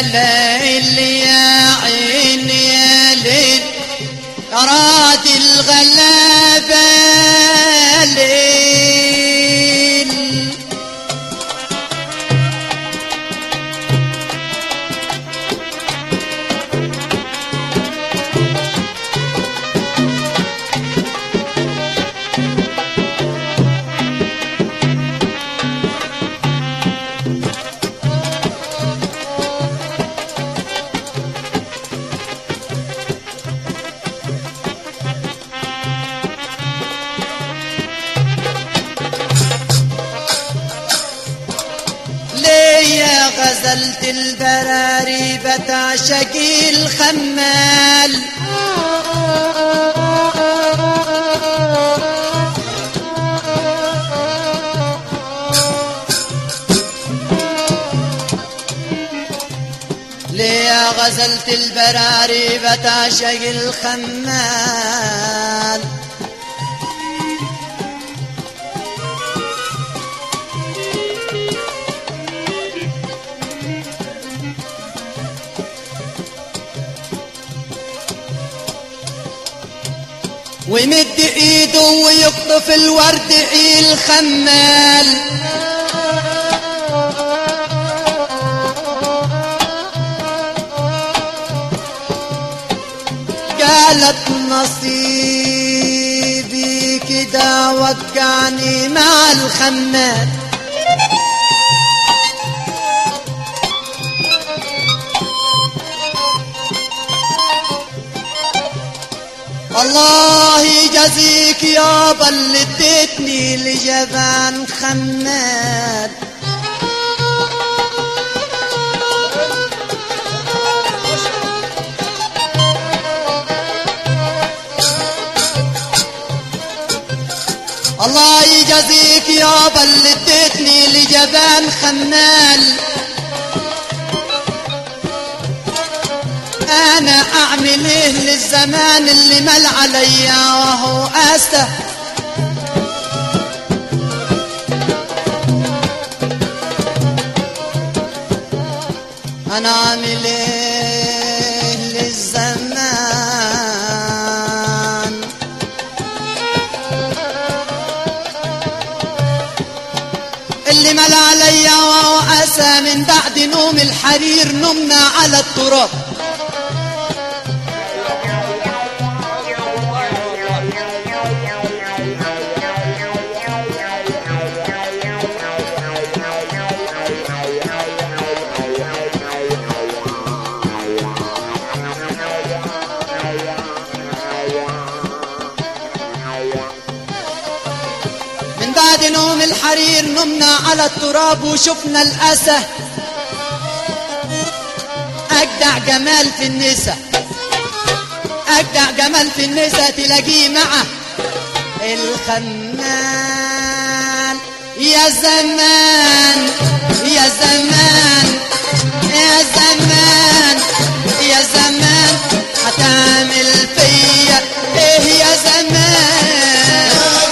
ليل يا عين يا ليل أراد الغلابة ليل ليه يا غزلت البراري بتعشق الخمال ليه يا غزلت البراري بتعشق الخمال ويمد ايده ويقطف الورد الخمال قالت نصيبي كده وقعني مع الخمال الله يجازيك يابا اللي اديتني لجبان خمال الله يجازيك يابا اللي اديتني لجبان خمال انا اعمل ايه للزمان اللي مل عليا وهو اسى انا اعمل ايه للزمان اللي مل عليا وهو اسى من بعد نوم الحرير نمنا على التراب من بعد نوم الحرير نمنا على التراب وشفنا الأسى أجدع جمال في النساء أجدع جمال في النساء تلاقيه مع الخمال يا زمان يا زمان يا زمان يا زمان هتعمل فيا ايه يا زمان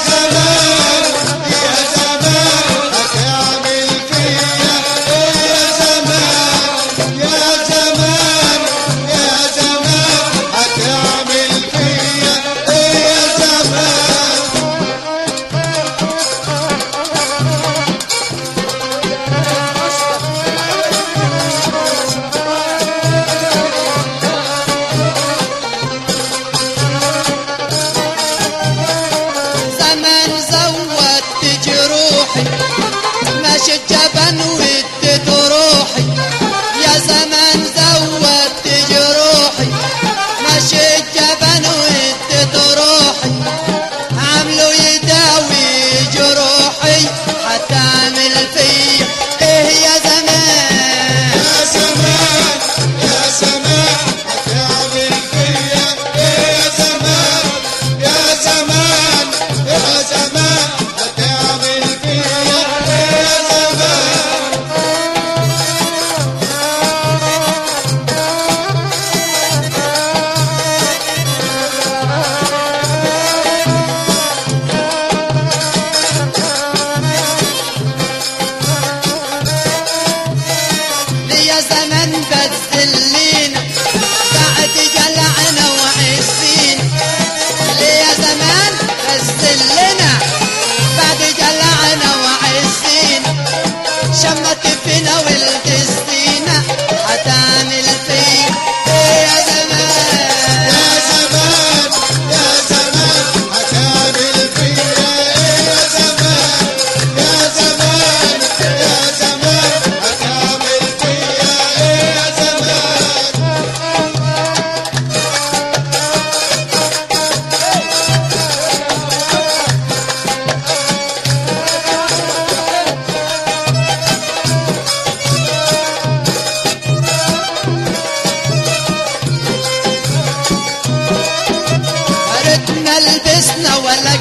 يا زمان هتعمل فيا ايه يا زمان يا زمان يا زمان هتعمل فيا ايه يا زمان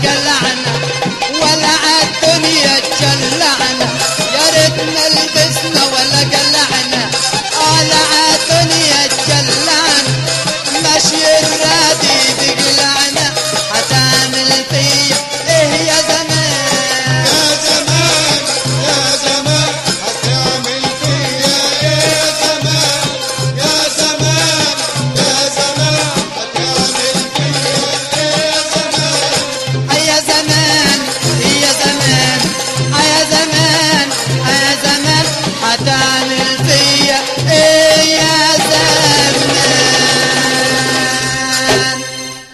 قلعنا ولا الدنيا تجلى